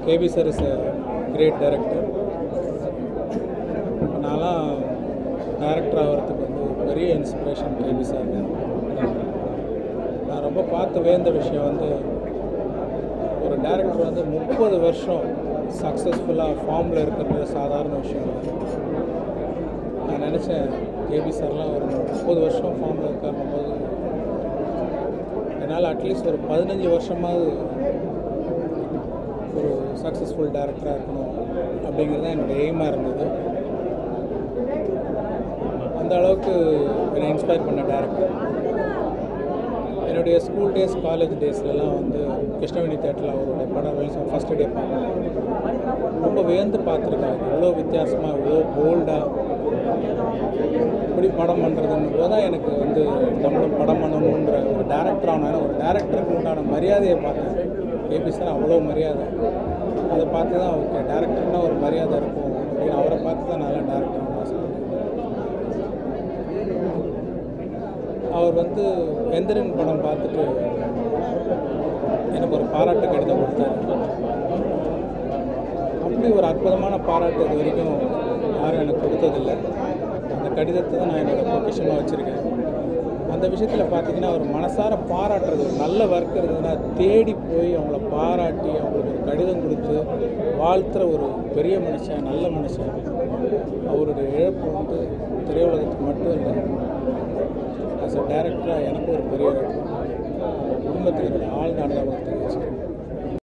KP sir is a great director நான்லாம் director ஆகிறதுக்கு வந்து பெரிய இன்ஸ்பிரேஷன் கேபி சார் தான் நான் ரொம்ப பார்த்து வேந்த விஷயம் வந்து ஒரு டைரக்டர் வந்து முப்பது வருஷம் சக்ஸஸ்ஃபுல்லாக ஃபார்மில் இருக்கிறது சாதாரண விஷயம் இல்லை. நான் நினச்சேன் கேபி சார்லாம் ஒரு முப்பது வருஷம் ஃபார்மில் இருக்கிற போது என்னால் அட்லீஸ்ட் ஒரு பதினஞ்சு வருஷமாவது ஒரு சக்ஸஸ்ஃபுல் டேரக்டராக இருக்கணும் அப்படிங்கிறது தான் என்னோட எய்மாக இருந்தது அந்த அளவுக்கு என்னை இன்ஸ்பயர் பண்ண டேரக்டர் என்னுடைய ஸ்கூல் டேஸ் காலேஜ் டேஸ்லலாம் வந்து கிருஷ்ணவேணி தேட்டரில் அவருடைய படம் ரிலீஸ் ஃபஸ்ட் டே பார்ப்பேன் ரொம்ப வியந்து பார்த்துருக்கேன் இவ்வளோ வித்தியாசமாக இவ்வளோ போல்டாக இப்படி படம் பண்ணுறதுன்னு போது தான் எனக்கு வந்து நம்மளும் படம் பண்ணணுன்ற ஒரு டேரக்டர் ஆன ஒரு டேரக்டருக்கு உண்டான மரியாதையை பார்த்தேன் கேபி சார் அவ்வளோ மரியாதை அதை பார்த்து தான் ஓகே டேரக்டர்னா ஒரு மரியாதை இருக்கும் அப்படின்னு அவரை பார்த்து தான் நல்லா டேரக்டர் ஆகணும் ஆசைப்பட்டேன் அவர் வந்து எந்திரன் படம் பார்த்துட்டு எனக்கு ஒரு பாராட்டு கடிதம் கொடுத்தாரு அப்படி ஒரு அற்புதமான பாராட்டு இது வரைக்கும் யாரும் எனக்கு கொடுத்ததில்லை அந்த கடிதத்தை தான் நான் என்னோட பொக்கிஷமாக வச்சுருக்கேன் அந்த விஷயத்தில் பார்த்தீங்கன்னா ஒரு மனசார பாராட்டுறது ஒரு நல்ல ஒர்க் இருந்ததுன்னா தேடி போய் அவங்கள பாராட்டி அவங்களுக்கு ஒரு கடிதம் கொடுத்து வாழ்த்துற ஒரு பெரிய மனுஷன் நல்ல மனுஷன் அவருடைய இழப்பு வந்து திரையுலகத்துக்கு மட்டும் இல்லை ஆஸ் அ டேரக்டராக எனக்கு ஒரு பெரிய இழப்பு குடும்பத்துக்கு என்னோட ஆழ்ந்த அனுபவத்தை தெரிவிச்சு